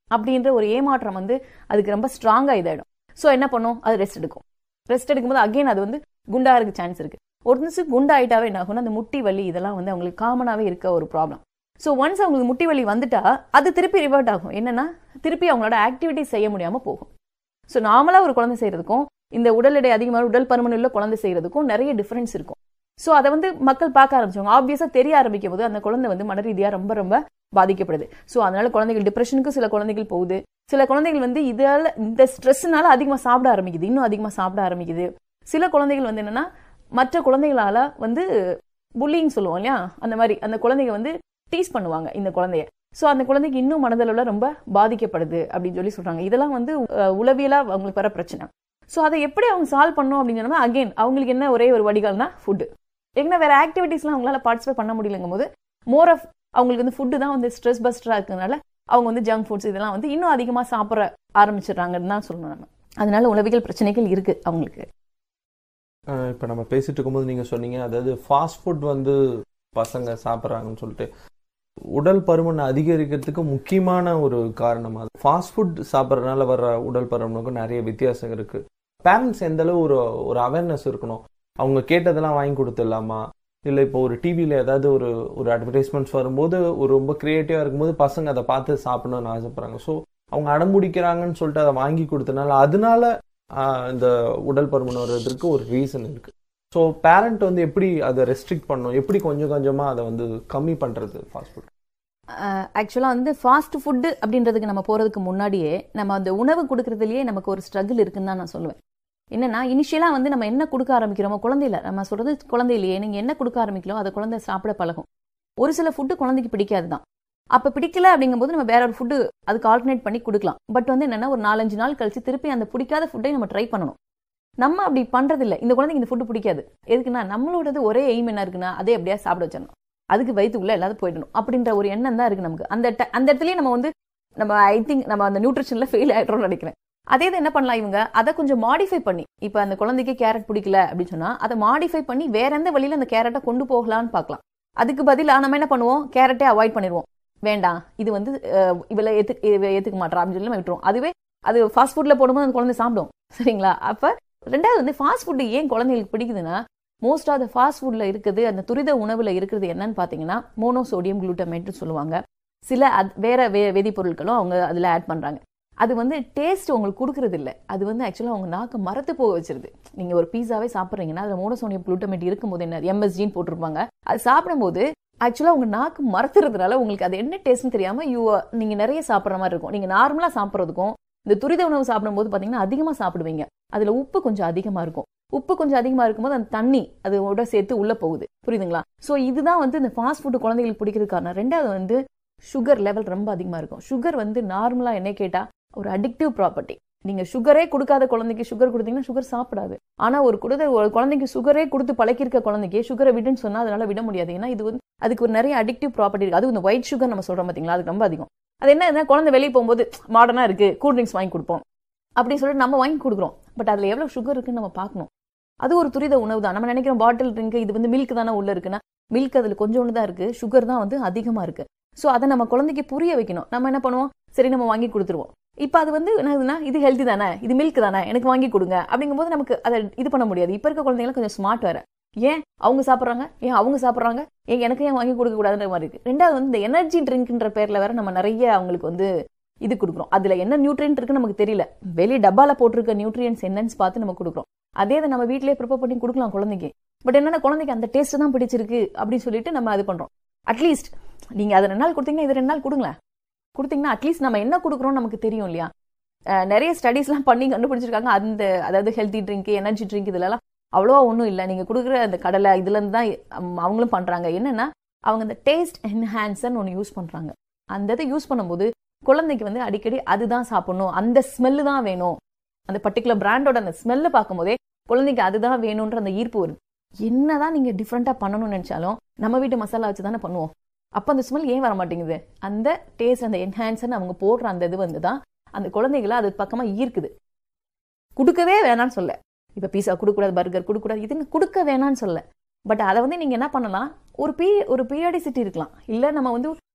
அப்படின்ற ஒரு ஏமாற்றம் வந்து அதுக்கு ரொம்ப ஸ்ட்ராங்கா இதாயிடும் ஸோ என்ன பண்ணும் அது ரெஸ்ட் எடுக்கும் ரெஸ்ட் எடுக்கும்போது அகைன் அது வந்து குண்டா இருக்க சான்ஸ் இருக்கு ஒரு நிமிஷம் குண்டா ஆயிட்டாவே என்ன ஆகும்னா அந்த முட்டி வலி இதெல்லாம் வந்து அவங்களுக்கு காமனாவே இருக்க ஒரு ப்ராப்ளம் ஸோ ஒன்ஸ் அவங்களுக்கு முட்டி வலி வந்துட்டா அது திருப்பி ரிவர்ட் ஆகும் என்னன்னா திருப்பி அவங்களோட ஆக்டிவிட்டி செய்ய முடியாம போகும் ஸோ நார்மலா ஒரு குழந்தை செய்யறதுக்கும் இந்த உடல் எடை அதிகமான உடல் பருமன் உள்ள குழந்தை செய்யறதுக்கும் நிறைய டிஃபரன்ஸ் இருக்கும் ஸோ அதை வந்து மக்கள் பார்க்க ஆரம்பிச்சவங்க ஆப்வியஸா தெரிய ஆரம்பிக்கும் போது அந்த குழந்தை வந்து மன ரீதியா ரொம்ப ரொம்ப பாதிக்கப்படுது ஸோ அதனால குழந்தைகள் டிப்ரெஷனுக்கு சில குழந்தைகள் போகுது சில குழந்தைகள் வந்து இதால இந்த ஸ்ட்ரெஸ்னால அதிகமாக சாப்பிட ஆரம்பிக்குது இன்னும் அதிகமாக சாப்பிட ஆரம்பிக்குது சில குழந்தைகள் வந்து என்னன்னா மற்ற குழந்தைகளால வந்து புல்லிங் சொல்லுவோம் இல்லையா அந்த மாதிரி அந்த குழந்தைங்க வந்து டீஸ் பண்ணுவாங்க இந்த குழந்தைய ஸோ அந்த குழந்தைக்கு இன்னும் மனதளவில் ரொம்ப பாதிக்கப்படுது அப்படின்னு சொல்லி சொல்றாங்க இதெல்லாம் வந்து அஹ், உளவியலா அவங்களுக்கு வர பிரச்சனை ஸோ அதை எப்படி அவங்க சால்வ் பண்ணணும் அப்படின்னு சொன்னா அகைன் அவங்களுக்கு என்ன ஒரே ஒரு வடிகால்னா ஃபுட்டு ஏன்னா வேற ஆக்டிவிட்டீஸ்லாம் அவங்களால பார்ட்டிசிபேட் பண்ண முடியலங்கும் போது மோர் ஆஃப் அவங்களுக்கு வந்து ஃபுட்டு தான் வந்து ஸ்ட்ரெஸ் பஸ்டரா இருக்கிறதுனால அவங்க வந்து ஜங்க் ஃபுட்ஸ் இதெல்லாம் வந்து இன்னும் அதிகமாக சாப்பிட ஆரம்பிச்சிடுறாங்கன்னு தான் சொல்லணும் நம்ம அதனால உளவியல் பிரச்சனைகள் இருக்கு அவங்களுக்கு அஹ் இப்ப நம்ம பேசிட்டு இருக்கும்போது நீங்க சொன்னீங்க அதாவது ஃபாஸ்ட் ஃபுட் வந்து பசங்க சாப்பிட்றாங்கன்னு சொல்லிட்டு உடல் பருமன் அதிகரிக்கிறதுக்கு முக்கியமான ஒரு காரணம் அது ஃபாஸ்ட் ஃபுட் சாப்பிட்றதுனால வர்ற உடல் பருமனுக்கும் நிறைய வித்தியாசம் இருக்கு பேரண்ட்ஸ் எந்த அளவு ஒரு ஒரு அவேர்னஸ் இருக்கணும் அவங்க கேட்டதெல்லாம் வாங்கி கொடுத்துடலாமா இல்லை இப்போ ஒரு டிவியில் ஏதாவது ஒரு ஒரு அட்வர்டைஸ்மெண்ட்ஸ் வரும்போது ஒரு ரொம்ப க்ரியேட்டிவாக இருக்கும்போது பசங்க அதை பார்த்து சாப்பிடணும்னு ஆசைப்படுறாங்க ஸோ அவங்க அடம்பிடிக்கிறாங்கன்னு சொல்லிட்டு அதை வாங்கி கொடுத்தனால அதனால ஆஹ், இந்த உடல் பருமன் வர்றதுக்கு ஒரு ரீசன் இருக்கு ஸோ பேரண்ட் வந்து எப்படி அதை ரெஸ்ட்ரிக்ட் பண்ணணும் எப்படி கொஞ்சம் கொஞ்சமாக அதை வந்து கம்மி பண்ணுறது ஃபாஸ்ட் ஃபுட் ஆக்சுவலாக வந்து ஃபாஸ்ட் ஃபுட்டு அப்படின்றதுக்கு நம்ம போகிறதுக்கு முன்னாடியே நம்ம அந்த உணவு கொடுக்கறதுலயே நமக்கு ஒரு ஸ்ட்ரகிள் இருக்குன்னு தான் நான் சொல்லுவேன் என்னன்னா இனிஷியலாக வந்து நம்ம என்ன கொடுக்க ஆரம்பிக்கிறோமோ குழந்தையில நம்ம சொல்றது குழந்தையிலேயே நீங்கள் என்ன கொடுக்க ஆரம்பிக்கலாம் அதை குழந்தை சாப்பிட பழகும் ஒரு சில ஃபுட்டு குழந்தைக்கு பிடிக்காது தான் அப்போ பிடிக்கல அப்படிங்கும்போது நம்ம வேற ஒரு ஃபுட்டு அதுக்கு ஆல்டர்னேட் பண்ணி கொடுக்கலாம் பட் வந்து என்னன்னா ஒரு நாலஞ்சு நாள் கழிச்சு திருப்பி அந்த பிடிக்காத ஃபுட்டை நம்ம ட்ரை பண்ணணும் நம்ம அப்படி பண்றதில்ல இந்த குழந்தைக்கு இந்த ஃபுட்டு பிடிக்காது எதுக்குன்னா நம்மளோடது ஒரே எய்ம் என்ன இருக்குன்னா அதே அப்படியே சாப்பிட வச்சிடணும் அதுக்கு வயிற்றுக்குள்ள எல்லாத்தையும் போயிடணும் அப்படின்ற ஒரு எண்ணம் தான் இருக்கு நமக்கு அந்த ட- அந்த இடத்துலயே நம்ம வந்து நம்ம ஐ திங்க் நம்ம அந்த நியூட்ரிஷன்ல ஃபெயில் ஆயிடுறோம்னு நினைக்கிறேன் அதே இது என்ன பண்ணலாம் இவங்க அதை கொஞ்சம் மாடிஃபை பண்ணி இப்போ அந்த குழந்தைக்கு கேரட் பிடிக்கல அப்படின்னு சொன்னா அதை மாடிஃபை பண்ணி வேற எந்த வழியில அந்த கேரட்டை கொண்டு போகலாம்னு பார்க்கலாம் அதுக்கு பதிலா நம்ம என்ன பண்ணுவோம் கேரட்டே அவாய்ட் பண்ணிடுவோம் வேண்டாம் இது வந்து அஹ், இவளை ஏத்து இவ ஏத்துக்க மாட்டா அப்படின்னு சொல்லி நம்ம விட்டுருவோம் அதுவே அது ஃபாஸ்ட் ஃபுட்ல போடும்போது அந்த குழந்தை சாப்பிடும் சரிங்களா அப்ப ரெண்டாவது வந்து ஃபாஸ்ட் ஃபுட் ஏன் குழந்தைங்களுக்கு பிடிக்குதுன்னா மோஸ்ட் ஆஃப் த ஃபாஸ்ட் ஃபுட்ல இருக்குது அந்த துரித உணவுல இருக்கிறது என்னன்னு பாத்தீங்கன்னா மோனோசோடியம் குளூட்டமேட்னு சொல்லுவாங்க சில அத்- வேற வே வேதிப்பொருட்களும் அவங்க அதுல ஆட் பண்றாங்க அது வந்து டேஸ்ட் உங்களுக்கு கொடுக்கறது இல்ல அது வந்து ஆக்சுவலாக உங்க நாக்கு மரத்து போக வச்சிருது நீங்க ஒரு பீஸாவே சாப்பிட்றீங்கன்னா அதுல மோனோசோடியம் குளூட்டமேட் இருக்கும்போது என்ன எம்எஸ்ஜின்னு போட்டிருப்பாங்க அது சாப்பிடும்போது ஆக்சுவலாக உங்க நாக்கு மரத்துறதுனால உங்களுக்கு அது என்ன டேஸ்ட்னு தெரியாம யூ நீங்க நிறைய சாப்பிட்ற மாதிரி இருக்கும் நீங்க நார்மலா சாப்பிட்றதுக்கும் இந்த துரித உணவு சாப்பிடும்போது பாத்தீங்கன்னா அதிகமா சாப்பிடுவீங்க அதுல உப்பு கொஞ்சம் அதிகமா இருக்கும் உப்பு கொஞ்சம் அதிகமா இருக்கும்போது அந்த தண்ணி அதோட சேர்த்து உள்ள போகுது புரியுதுங்களா சோ இதுதான் வந்து இந்த ஃபாஸ்ட் ஃபுட் குழந்தைகளுக்கு பிடிக்கிறது காரணம் ரெண்டாவது வந்து சுகர் லெவல் ரொம்ப அதிகமா இருக்கும் சுகர் வந்து நார்மலா என்ன கேட்டா ஒரு அடிக்டிவ் ப்ராப்பர்ட்டி நீங்க சுகரே கொடுக்காத குழந்தைக்கு சுகர் கொடுத்தீங்கன்னா சுகர் சாப்பிடாது ஆனா ஒரு குழந்தை ஒரு குழந்தைக்கு சுகரே கொடுத்து பழக்கிருக்க குழந்தைக்கு சுகரை விடுன்னு சொன்னா அதனால விட முடியாது ஏன்னா இது வந்து அதுக்கு ஒரு நிறைய அடிக்டிவ் ப்ராப்பர்ட்டி இருக்கு அது இந்த ஒயிட் சுகர் நம்ம சொல்றோம் பாத்தீங்களா அது ரொம்ப அதிகம் அது என்ன குழந்தை வெளியே போகும்போது மாடர்னா இருக்கு கூல் ட்ரிங்க்ஸ் வாங்கி கொடுப்போம் அப்படின்னு சொல்லிட்டு நம்ம வாங்கி கொடுக்குறோம் பட் அதுல எவ்வளவு சுகர் இருக்குன்னு நம்ம பார்க்கணும் அது ஒரு துரித உணவு தான் நம்ம நினைக்கிறோம் பாட்டில் ட்ரிங்க் இது வந்து மில்க் தானே உள்ள இருக்குன்னா மில்க் அதுல கொஞ்சோண்டு தான் இருக்கு சுகர் தான் வந்து அதிகமா இருக்கு சோ அதை நம்ம குழந்தைக்கு புரிய வைக்கணும் நம்ம என்ன பண்ணுவோம் சரி நம்ம வாங்கி கொடுத்துருவோம் இப்ப அது வந்து என்னதுன்னா இது ஹெல்தி தானே இது மில்க் தானே எனக்கு வாங்கி கொடுங்க அப்படிங்கும்போது நமக்கு அதை இது பண்ண முடியாது இப்ப இருக்க குழந்தைங்க கொஞ்சம் ஸ்மார்ட் வேற ஏன் அவங்க சாப்பிடுறாங்க ஏன் அவங்க சாப்பிடுறாங்க ஏன் எனக்கு ஏன் வாங்கி கொடுக்க கூடாதுன்ற மாதிரி இருக்கு ரெண்டாவது வந்து இந்த எனர்ஜி ட்ரிங்க்ன்ற பேர்ல வேற நம்ம நிறைய அவங்களுக்கு வந்து இது கொடுக்குறோம் அதுல என்ன நியூட்ரியன்ட் இருக்குன்னு நமக்கு தெரியல வெளியே டப்பால போட்டிருக்க நியூட்ரியன்ஸ் என்னன்னு பார்த்து நம்ம கொடுக்குறோம் அதே இதை நம்ம வீட்லயே ப்ரிப்பேர் பண்ணி கொடுக்கலாம் குழந்தைக்கு பட் என்னன்னா குழந்தைக்கு அந்த டேஸ்ட் தான் பிடிச்சிருக்கு அப்படின்னு சொல்லிட்டு நம்ம அது பண்றோம் அட்லீஸ்ட் நீங்க அதை ரெண்டு நாள் கொடுத்தீங்கன்னா இது ரெண்டு நாள் கொடுங்களேன் கொடுத்தீங்கன்னா அட்லீஸ்ட் நம்ம என்ன கொடுக்குறோம் நமக்கு தெரியும் இல்லையா அஹ் நிறைய ஸ்டடீஸ்லாம் பண்ணி கண்டுபிடிச்சிருக்காங்க அந்த அதாவது ஹெல்த்தி ட்ரிங்க் எனர்ஜி ட்ரிங்க் இதுலலாம் அவ்வளோவா ஒன்றும் இல்லை நீங்கள் கொடுக்குற அந்த கடலை இதுலேருந்து தான் அம், அவங்களும் பண்ணுறாங்க என்னன்னா அவங்க அந்த டேஸ்ட் என்ஹான்சர்னு ஒன்று யூஸ் பண்ணுறாங்க அந்த இதை யூஸ் பண்ணும்போது குழந்தைக்கு வந்து அடிக்கடி அதுதான் சாப்பிடணும் அந்த ஸ்மெல்லு தான் வேணும் அந்த பர்டிகுலர் பிராண்டோட அந்த ஸ்மெல்லை பார்க்கும்போதே குழந்தைக்கு அதுதான் வேணுன்ற அந்த ஈர்ப்பு வருது என்னதான் நீங்க டிஃப்ரெண்டா பண்ணணும்னு நினைச்சாலும் நம்ம வீட்டு மசாலா வச்சு தானே பண்ணுவோம் அப்ப அந்த ஸ்மெல் ஏன் வர மாட்டேங்குது அந்த டேஸ்ட் அந்த என்ஹான்சர் அவங்க போடுற அந்த இது வந்து தான் அந்த குழந்தைகளை அது பக்கமா ஈர்க்குது கொடுக்கவே வேணாம்னு சொல்ல இப்ப பீஸா கொடுக்கூடாது பர்கர் கொடுக்கூடாது இதுன்னு கொடுக்க வேணாம்னு சொல்ல பட் அதை வந்து நீங்க என்ன பண்ணலாம் ஒரு பீ ஒரு பீரியாடிசிட்டி இருக்கலாம் இல்ல நம்ம வந்து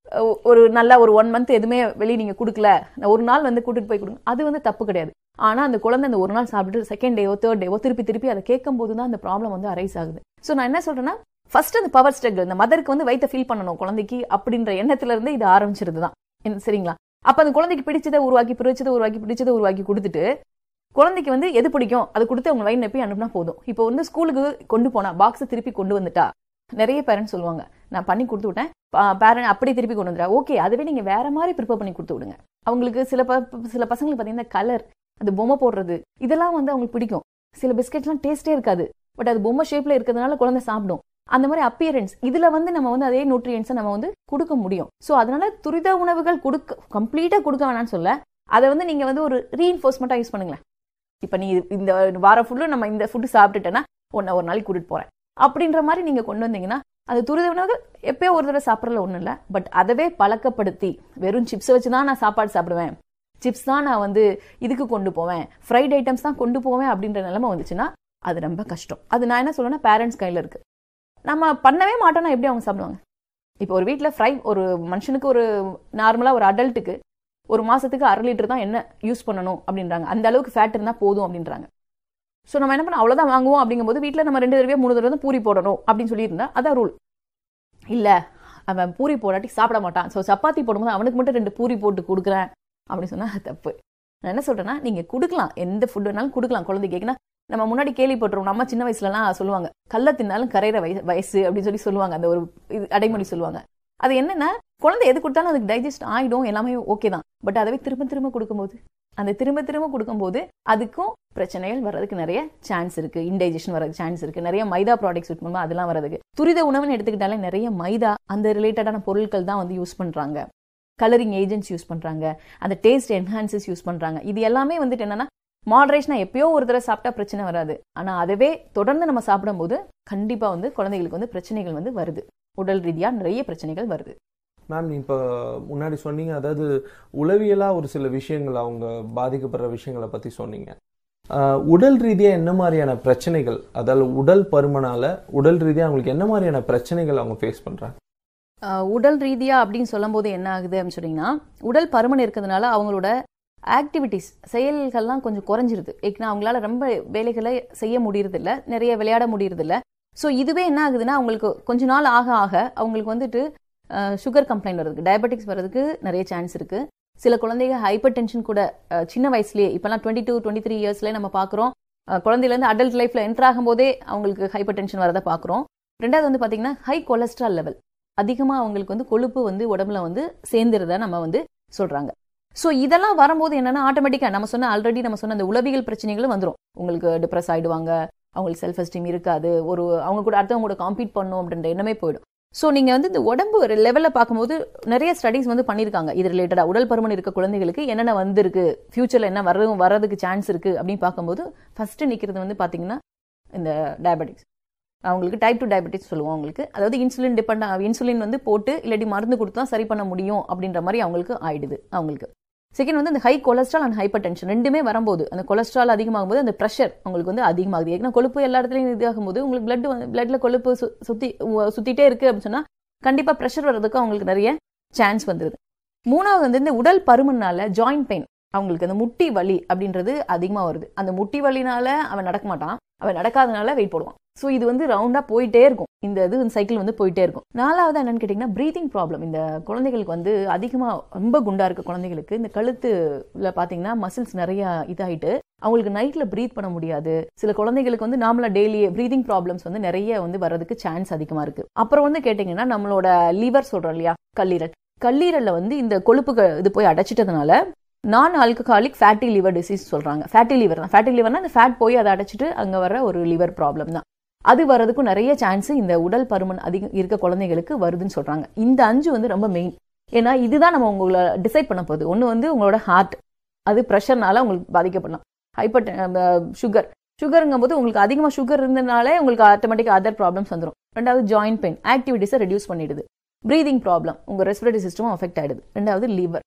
ஒ- ஒரு நல்ல ஒரு ஒன் மந்த் எதுவுமே வெளியே நீங்க கொடுக்கல நான் ஒரு நாள் வந்து கூட்டிட்டு போய் கொடுங்க அது வந்து தப்பு கிடையாது ஆனா அந்த குழந்தை அந்த ஒரு நாள் சாப்பிட்டுட்டு செகண்ட் டேவோ தேர்ட் டேவோ திருப்பி திருப்பி அதை கேட்கும் போது தான் அந்த ப்ராப்ளம் வந்து அரைஸ் ஆகுது ஸோ நான் என்ன சொல்றேன்னா ஃபர்ஸ்ட் அந்த பவர் ஸ்ட்ரகிள் இந்த மதருக்கு வந்து வயித்தை ஃபீல் பண்ணணும் குழந்தைக்கு அப்படின்ற எண்ணத்துல இருந்து இது ஆரம்பிச்சிருது தான் இந்த- சரிங்களா அப்ப அந்த குழந்தைக்கு பிடிச்சதை உருவாக்கி பிடிச்சதை உருவாக்கி பிடிச்சதை உருவாக்கி கொடுத்துட்டு குழந்தைக்கு வந்து எது பிடிக்கும் அது கொடுத்து அவங்க வயிறு நப்பி அனுப்புனா போதும் இப்போ வந்து ஸ்கூலுக்கு கொண்டு போனா பாக்ஸ் திருப்பி கொண்டு வந்துட்டா நிறைய பேரண்ட்ஸ் சொல்லுவாங்க நான் பண்ணி கொடுத்து விட்டேன் பேரண்ட் அப்படி திருப்பி கொண்டு வந்துடா ஓகே அதுவே நீங்க வேற மாதிரி ப்ரிப்பேர் பண்ணி கொடுத்து விடுங்க அவங்களுக்கு சில ப- சில பசங்களுக்கு பார்த்தீங்கன்னா கலர் அது பொம்மை போடுறது இதெல்லாம் வந்து அவங்களுக்கு பிடிக்கும் சில பிஸ்கெட்லாம் டேஸ்டே இருக்காது பட் அது பொம்மை ஷேப்ல இருக்கிறதுனால குழந்தை சாப்பிடும் அந்த மாதிரி அப்பியரன்ஸ் இதுல வந்து நம்ம வந்து அதே நியூட்ரியன்ஸை நம்ம வந்து கொடுக்க முடியும் ஸோ அதனால துரித உணவுகள் கொடுக்க கம்ப்ளீட்டா கொடுக்க வேணாம்னு சொல்ல அதை வந்து நீங்க வந்து ஒரு ரீஇன்ஃபோர்ஸ்மெண்ட்டாக யூஸ் பண்ணுங்களேன் இப்போ நீ இந்த வார ஃபுல்லும் நம்ம இந்த ஃபுட்டு சாப்பிட்டுட்டேன்னா ஒன்றை ஒரு நாளைக்கு கூட்டிட்டு போறேன் அப்படின்ற மாதிரி நீங்க கொண்டு வந்தீங்கன்னா அது துரித உணவுகள் எப்பயோ ஒரு தடவை சாப்பிட்றதுல ஒன்றும் இல்லை பட் அதவே பழக்கப்படுத்தி வெறும் சிப்ஸை வச்சு தான் நான் சாப்பாடு சாப்பிடுவேன் சிப்ஸ் தான் நான் வந்து இதுக்கு கொண்டு போவேன் ஃப்ரைட் ஐட்டம்ஸ் தான் கொண்டு போவேன் அப்படின்ற நிலைமை வந்துச்சுன்னா அது ரொம்ப கஷ்டம் அது நான் என்ன சொல்லுவேன்னா பேரண்ட்ஸ் கையில் இருக்கு நம்ம பண்ணவே மாட்டோம்னா எப்படி அவங்க சாப்பிடுவாங்க இப்போ ஒரு வீட்டில் ஃப்ரை ஒரு மனுஷனுக்கு ஒரு நார்மலாக ஒரு அடல்ட்டுக்கு ஒரு மாசத்துக்கு அரை லிட்டர் தான் என்ன யூஸ் பண்ணணும் அப்படின்றாங்க அந்த அளவுக்கு ஃபேட் இருந்தால் போதும் அப்படின்றாங்க ஸோ நம்ம என்ன பண்ண அவ்வளோதான் வாங்குவோம் அப்படிங்கும்போது வீட்டில் நம்ம ரெண்டு தடவை மூணு தடவை தான் பூரி போடணும் அப்படின்னு சொல்லியிருந்தா அதான் ரூல் இல்லை அவன் பூரி போடாட்டி சாப்பிட மாட்டான் ஸோ சப்பாத்தி போடும்போது அவனுக்கு மட்டும் ரெண்டு பூரி போட்டு கொடுக்குறேன் அப்படின்னு சொன்னா அது தப்பு நான் என்ன சொல்றேன்னா நீங்க கொடுக்கலாம் எந்த ஃபுட் வேணாலும் கொடுக்கலாம் குழந்தை கேக்குனா நம்ம முன்னாடி கேள்விப்பட்டிருவோம் நம்ம சின்ன வயசுலலாம் சொல்லுவாங்க கல்ல தின்னாலும் கரையிற வயசு வயசு அப்படின்னு சொல்லி சொல்லுவாங்க அந்த ஒரு இது அடைமொழி சொல்லுவாங்க அது என்னன்னா குழந்தை எது கொடுத்தாலும் அதுக்கு டைஜஸ்ட் ஆயிடும் எல்லாமே ஓகே தான் பட் அதவே திரும்ப திரும்ப கொடுக்கும்போது அந்த திரும்ப திரும்ப கொடுக்கும்போது அதுக்கும் பிரச்சனைகள் வர்றதுக்கு நிறைய சான்ஸ் இருக்கு இன்டைஜஷன் வரதுக்கு சான்ஸ் இருக்கு நிறைய மைதா ப்ராடக்ட்ஸ் யூஸ் பண்ணும்போது அதெல்லாம் வரதுக்கு துரித உணவுன்னு எடுத்துக்கிட்டாலே நிறைய மைதா அந்த ரிலேட்டடான பொருட்கள் தான் வந்து யூஸ் பண்றாங்க கலரிங் ஏஜென்ட்ஸ் யூஸ் பண்றாங்க அந்த டேஸ்ட் என்ஹான்சஸ் யூஸ் பண்றாங்க இது எல்லாமே வந்துட்டு என்னன்னா மாடரேஷனா எப்பயோ ஒரு தடவை சாப்பிட்டா பிரச்சனை வராது ஆனா அதுவே தொடர்ந்து நம்ம சாப்பிடும்போது கண்டிப்பா வந்து குழந்தைகளுக்கு வந்து பிரச்சனைகள் வந்து வருது உடல் ரீதியா நிறைய பிரச்சனைகள் வருது மேம் இப்போ முன்னாடி சொன்னீங்க அதாவது உளவியலா ஒரு சில விஷயங்கள் அவங்க பாதிக்கப்படுற விஷயங்களை பத்தி சொன்னீங்க ஆஹ் உடல் ரீதியா என்ன மாதிரியான பிரச்சனைகள் அதாவது உடல் பருமனால உடல் ரீதியா அவங்களுக்கு என்ன மாதிரியான பிரச்சனைகள் அவங்க ஃபேஸ் பண்றாங்க ஆஹ் உடல் ரீதியா அப்படின்னு சொல்லும்போது என்ன ஆகுது அப்படின்னு சொன்னீங்கன்னா உடல் பருமன் இருக்கிறதுனால அவங்களோட ஆக்டிவிட்டிஸ் செயல்கள்லாம் கொஞ்சம் குறைஞ்சிருது ஏன்னா அவங்களால ரொம்ப வேலைகளை செய்ய முடியறது இல்ல நிறைய விளையாட முடியறது இல்ல ஸோ இதுவே என்ன ஆகுதுன்னா அவங்களுக்கு கொஞ்ச நாள் ஆக ஆக அவங்களுக்கு வந்துட்டு சுகர் கம்ப்ளைண்ட் வருதுக்கு டயபெட்டிக்ஸ் வர்றதுக்கு நிறைய சான்ஸ் இருக்கு சில குழந்தைங்க ஹைப்பர் டென்ஷன் கூட அஹ், சின்ன வயசுலயே இப்பெல்லாம் டுவெண்ட்டி டூ டுவெண்ட்டி த்ரீ இயர்ஸ்லேயே நம்ம பார்க்குறோம் குழந்தையிலேருந்து அடல்ட் லைஃப்ல என்டர் ஆகும்போதே அவங்களுக்கு ஹைப்பர் டென்ஷன் வரதை பார்க்குறோம் ரெண்டாவது வந்து பார்த்தீங்கன்னா ஹை கொலஸ்ட்ரால் லெவல் அதிகமாக அவங்களுக்கு வந்து கொழுப்பு வந்து உடம்புல வந்து சேர்ந்துருத நம்ம வந்து சொல்றாங்க ஸோ இதெல்லாம் வரும்போது என்னன்னா ஆட்டோமேட்டிக்காக நம்ம சொன்ன ஆல்ரெடி நம்ம சொன்ன அந்த உளவியல் பிரச்சனைகளும் வந்துடும் உங்களுக்கு டிப்ரெஸ் ஆயிடுவாங்க அவங்களுக்கு செல்ஃப் எஸ்டீம் இருக்காது ஒரு அவங்க கூட அடுத்தவங்க கூட காம்பீட் பண்ணும் அப்படின்ற எண்ணமே போயிடும் ஸோ நீங்க வந்து இந்த உடம்பு ஒரு லெவலில் பார்க்கும்போது நிறைய ஸ்டடிஸ் வந்து பண்ணியிருக்காங்க இது ரிலேட்டடாக உடல் பருமன் இருக்க குழந்தைகளுக்கு என்னென்ன வந்திருக்கு ஃபியூச்சர்ல என்ன வரும் வர்றதுக்கு சான்ஸ் இருக்கு அப்படின்னு பார்க்கும்போது ஃபர்ஸ்ட் நிற்கிறது வந்து பார்த்தீங்கன்னா இந்த டயபெட்டிக்ஸ் அவங்களுக்கு டைப் டூ டயபெட்டிஸ் சொல்லுவோம் அவங்களுக்கு அதாவது இன்சுலின் டிபெண்ட் இன்சுலின் வந்து போட்டு இல்லாட்டி மருந்து கொடுத்து தான் சரி பண்ண முடியும் அப்படின்ற மாதிரி அவங்களுக்கு ஆயிடுது அவங்களுக்கு செகண்ட் வந்து அந்த high cholesterol and hypertension ரெண்டுமே வரும்போது அந்த கொலஸ்ட்ரால் அதிகமாகும் போது அந்த ப்ரெஷர் உங்களுக்கு வந்து அதிகமாகுது ஏன்னா கொழுப்பு எல்லா இடத்துலையும் இதாகும் போது உங்களுக்கு பிளட் பிளட்ல கொழுப்பு சு- சுத்தி உ- சுத்திட்டே இருக்கு அப்படின்னு சொன்னா கண்டிப்பா ப்ரெஷர் வர்றதுக்கு அவங்களுக்கு நிறைய சான்ஸ் வந்துருது மூணாவது வந்து இந்த உடல் பருமனால ஜாயிண்ட் பெயின் அவங்களுக்கு அந்த முட்டி வலி அப்படின்றது அதிகமா வருது அந்த முட்டி வலினால அவன் நடக்க மாட்டான் அவன் நடக்காதனால வெயிட் போடுவான் ஸோ இது வந்து ரவுண்டா போயிட்டே இருக்கும் இந்த இது சைக்கிள் வந்து போயிட்டே இருக்கும் நாலாவது என்னன்னு கேட்டிங்கன்னா ப்ரீதிங் ப்ராப்ளம் இந்த குழந்தைகளுக்கு வந்து அதிகமா ரொம்ப குண்டா இருக்க குழந்தைகளுக்கு இந்த கழுத்துல பாத்தீங்கன்னா மசில்ஸ் நிறைய இதாயிட்டு அவங்களுக்கு நைட்ல ப்ரீத் பண்ண முடியாது சில குழந்தைகளுக்கு வந்து நார்மலா டெய்லி ப்ரீதிங் ப்ராப்ளம்ஸ் வந்து நிறைய வந்து வர்றதுக்கு சான்ஸ் அதிகமா இருக்கு அப்புறம் வந்து கேட்டிங்கன்னா நம்மளோட லிவர் சொல்றோம் இல்லையா கல்லீரல் கல்லீரல்ல வந்து இந்த கொழுப்புகள் இது போய் அடைச்சிட்டதுனால நான் ஆல்கஹாலிக் ஃபேட்டி லிவர் டிசீஸ் சொல்றாங்க ஃபேட்டி லிவர் தான் ஃபேட்டி லிவர்னா அந்த ஃபேட் போய் அதை அடைச்சிட்டு அங்க வர ஒரு லிவர் ப்ராப்ளம் தான் அது வர்றதுக்கும் நிறைய சான்ஸ் இந்த உடல் பருமன் அதிகம் இருக்க குழந்தைகளுக்கு வருதுன்னு சொல்றாங்க இந்த அஞ்சு வந்து ரொம்ப மெயின் ஏன்னா இதுதான் நம்ம உங்களை டிசைட் பண்ண போகுது ஒன்று வந்து உங்களோட ஹார்ட் அது ப்ரெஷர்னால உங்களுக்கு பாதிக்கப்படலாம் ஹைப்பர் சுகர் சுகருங்கும் போது உங்களுக்கு அதிகமாக சுகர் இருந்தனாலே உங்களுக்கு ஆட்டோமேட்டிக் அதர் ப்ராப்ளம்ஸ் வந்துடும் ரெண்டாவது ஜாயிண்ட் பெயின் ஆக்டிவிட்டிஸை ரெடியூஸ் பண்ணிடுது ப்ரீதிங் ப்ராப்ளம் உங்க ரெஸ்பிரேட்டரி சிஸ்டமும் அஃபெக்ட் ஆயிடுது ரெண்டாவது லிவர்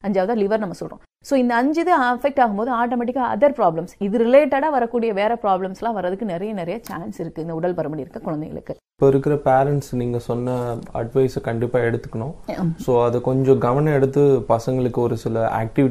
அஞ்சாவது லிவர் நம்ம சொல்றோம் ஸோ இந்த அஞ்சு இது அஃபெக்ட் ஆகும்போது ஆட்டோமேட்டிக்காக அதர் ப்ராப்ளம்ஸ் இது ரிலேட்டடாக வரக்கூடிய வேற ப்ராப்ளம்ஸ்லாம் வரதுக்கு நிறைய நிறைய சான்ஸ் இருக்கு இந்த உடல் பருமன் இருக்க குழந்தைங்களுக்கு இப்போ இருக்கிற பேரண்ட்ஸ் நீங்க சொன்ன அட்வைஸை கண்டிப்பா எடுத்துக்கணும் ஸோ அதை கொஞ்சம் கவனம் எடுத்து பசங்களுக்கு ஒரு சில ஆக்டிவிட்டி